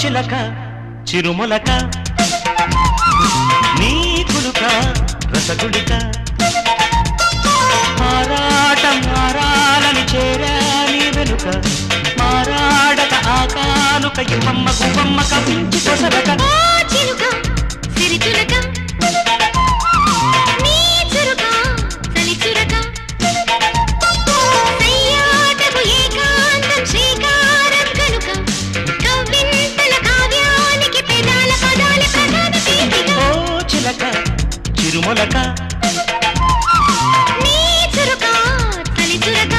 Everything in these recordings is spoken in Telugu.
చిలక చిరుమొలక నీ కులుక రసగుళిక మారాటం మారాలని చేరా నీ వెనుక మారాడక ఆ కానుక ఇమ్మమ్మ గుమ్మమ్మ కవించి కొసరక ఓ చిలుక సిరిచులక నీ చురుక చలి చురక సయ్యాటకు ఏకాంతం శ్రీకారం కనుక కవ్వింతల కావ్యానికి పెదాల పదాల ప్రధాన పీఠిక ఓ చిలక చిరుమొలక నీ చురుక చలి చురక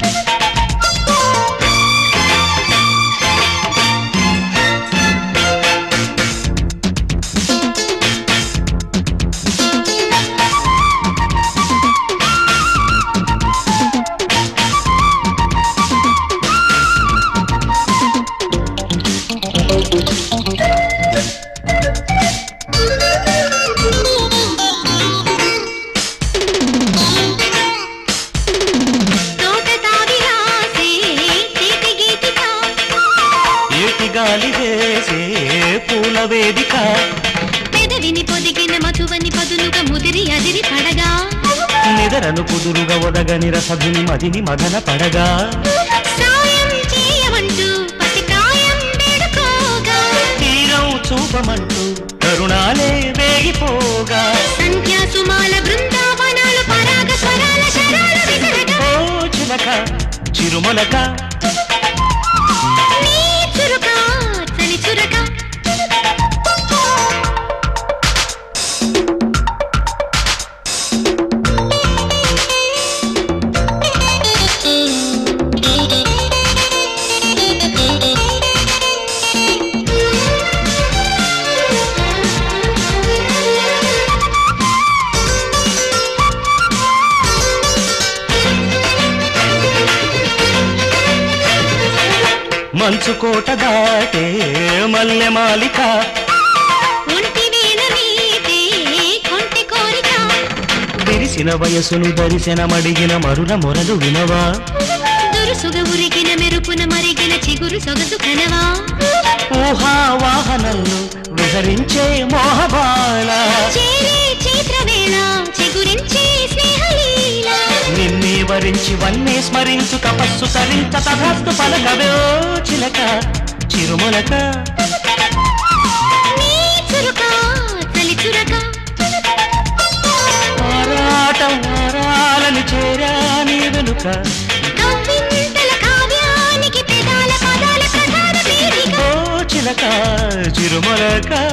తోట తావిరాసే తీపి గీతిక ఏటి గాలి వేసే పూల వేదిక పెదవిని పొదిగిన మధువని పదునుగా ముదిరి అదిరి పడగా నిదరను కుదురుగా ఒదగని రసధుని మదిని మదన పడగా సాయం చేయమంటూ పసి ప్రాయం వేడుకోగా తీరం చూపమంటూ తరుణాలే వేగిపోగా సంధ్యా సుమాల బృందావనాలు పరాగ స్వరాల శరాల విసరగా ఓ చిలక చిరుమొలక నీ చురుక చలి చురక మంచు కోట దాటే మల్లె మాలిక ఒంటి వేళ మీదే కొంటె కోరిక విరిసిన వయసును దరిసిన మడిగిన మరుల మొరలు వినవా దురుసుగా ఉరిగిన మెరుపున మరిగిన చిగురు సొగసు కనవా ఊహా వాహనంలో విహరించే మోహబాల చేరే చైత్రవేళ చిగురించే స్నేహలీల నిన్నే వరించి వన్నే స్మరించు తపస్సు తరించ తథాస్తు పలకవే ఓ చిలక చిరుమొలక నీ చురుక చలి చురక ఆరాటం ఆరాలని చేరా నీ వెనుక కవ్వింతల కావ్యానికి పెదాల పదాల ప్రధాన పీఠిక ఓ చిలక చిరుమొలక